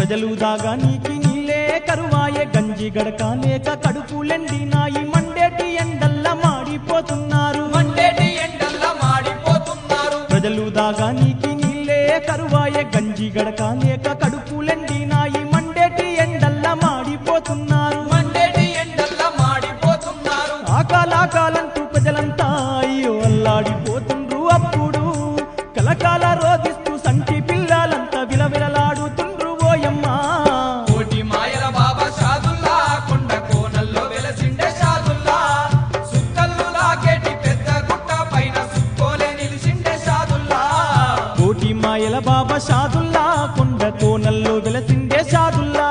ప్రజలు దాగా నీకి నీలే కరువాయే గంజి గడక లేక కడుపులెండి నాయి మండేటి ఎండల్ల మాడిపోతున్నారు మండేటి ఎండల్లా మాడిపోతున్నారు ప్రజలు దాగా నీకి నీలే కరువాయే గంజి గడక లేక కడుపులెండి నాయి మండేటి ఎండల్ల మాడిపోతున్నారు మండేటి ఎండల్లా మాడిపోతున్నారు ఆకాలాకాలంటూ ప్రజలంతా అయ్యో అల్లాడిపోతుండ్రు అప్పుడు కలకాల రోధిస్తూ సంటి పిల్లలంతా విలవిలలాడుతుండ్రు ఓయమ్మా కోటి మాయల బాబా షాదుల్లా కొండ కోనల్లో వెలసిండే షాదుల్లా సుక్కల్లు లాగేటి పెద్ద గుట్ట పైన సుక్కోలే నిలిసిండే షాదుల్లా కోటి మాయల బాబా షాదుల్లా కొండ కోనల్లో వెలసిండే షాదుల్లా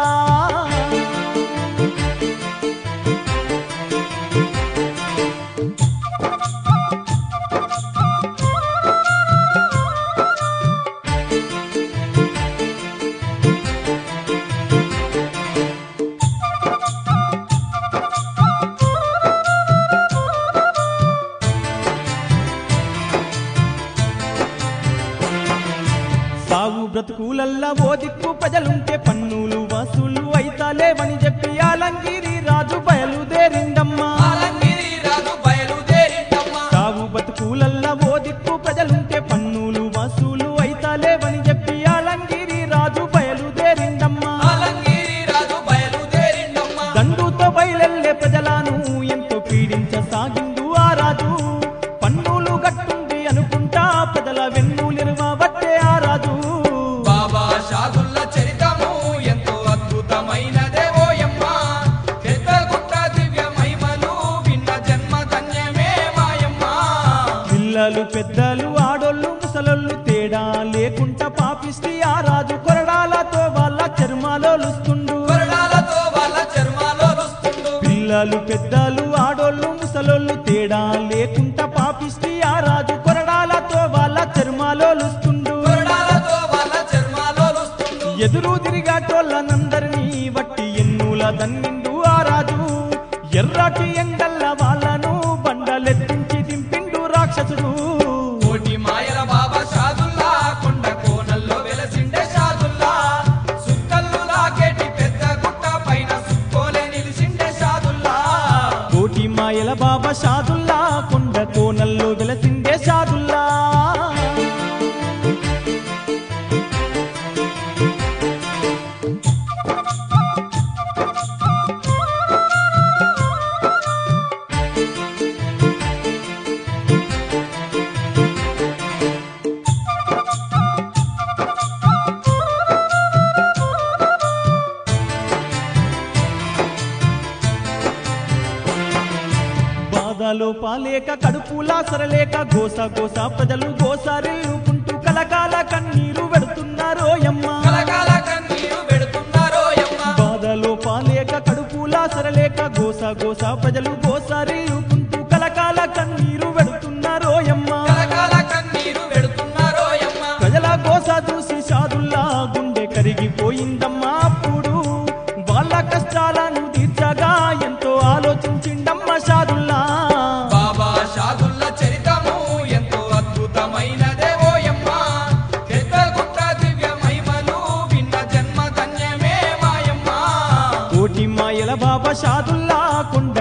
సాగు బ్రతుకులల్లా ఓ దిక్కు ప్రజలుంటే పన్నులు వసూలు అయితాలేవని చెప్పి ఆలంగిరి రాజు బయలుదేరిందమ్మా ఆలంగిరి రాజు బయలుదేరిండమ్మా సాగు బతుకులల్లా ఓ దిక్కు ప్రజలుంటే పన్నులు వసూలు అయితాలేవని చెప్పి ఆలంగిరి రాజు బయలుదేరిందమ్మా ఆలంగిరి రాజు బయలుదేరిండమ్మా దండుతో బయలెల్లే ప్రజలను ఎంతో పీడించసాగిండు ఆ రాజు పన్నులు గట్టుంది అనుకుంటా ప్రజల వెన్నులిరువబట్టే ఆ రాజు బాబా షాదుల్ల చరితము ఎంతో అద్భుతమైనదే ఓయమ్మా పెద్ద గుట్ట దివ్య మహిమలు విన్న జన్మ ధన్యమే మాయమ్మా పిల్లలు పెద్దలు ఆడోళ్ళు ముసలోళ్ళు తేడా లేకుండా పాపిష్టి ఆ రాజు కొరడాలతో వాళ్ళ చర్మాలోలుస్తుండు కొరడాలతో వాళ్ళ చర్మాలో రుస్తుండు పిల్లలు పెద్దలు ఆడోళ్ళు ముసలోళ్ళు తేడా లేకుండా పాపిష్టి ఆ రాజు కొరడాలతో వాళ్ళ చర్మాలోలుస్తుండు కొరడాలతో వాళ్ళ చర్మాలో రుస్తుండు ఎదురు తిరిగాటోళ్ళనందరినీ వట్టి ఎన్నుల దన్నిండు ఆ రాజు ఎర్రటి ఎండల్ల వాళ్ళను బండలెత్తించి దింపిండు రాక్షసుడు కోటి మాయల బాబా షాదుల్లా కొండ కోనల్లో వెలసిండే షాదుల్లా సుక్కల్లు లాగేటి పెద్ద గుట్ట పైన సుక్కోలే నిలిసిండే షాదుల్లా కోటి మాయల బాబా షాదుల్లా కొండ కోనల్లో వెలసిండే షాదుల్లా బాధలో పాలేక కడుపులా సరలేక గోస గోస ప్రజలు గోసారిల్లుకుంటూ కలకాల కన్నీరు పెడుతున్నారో యమ్మ కలకాల కన్నీరు పెడుతున్నారో యమ్మ బాధలో పాలేక కడుపులా సరలేక గోస గోస ప్రజలు గోసారిల్లుకుంటూ కలకాల కన్నీరు పెడుతున్నారో యమ్మ కలకాల కన్నీరు పెడుతున్నారో యమ్మ ప్రజల గోస చూసి షాదుల్లా గుండె కరిగిపోయిందమ్మా అప్పుడు వాళ్ళ కష్టాలను తీర్చగా ఎంతో ఆలోచించిండమ్మ షాదుల్లా బాబా షాదుల్ల చరితము ఎంతో అద్భుతమైనదే ఓయమ్మ పెద్ద గుట్ట దివ్య మహిమలు విన్న జన్మ ధన్యమే మాయమ్మ కోటి మాయల బాబా షాదుల్లా కొండ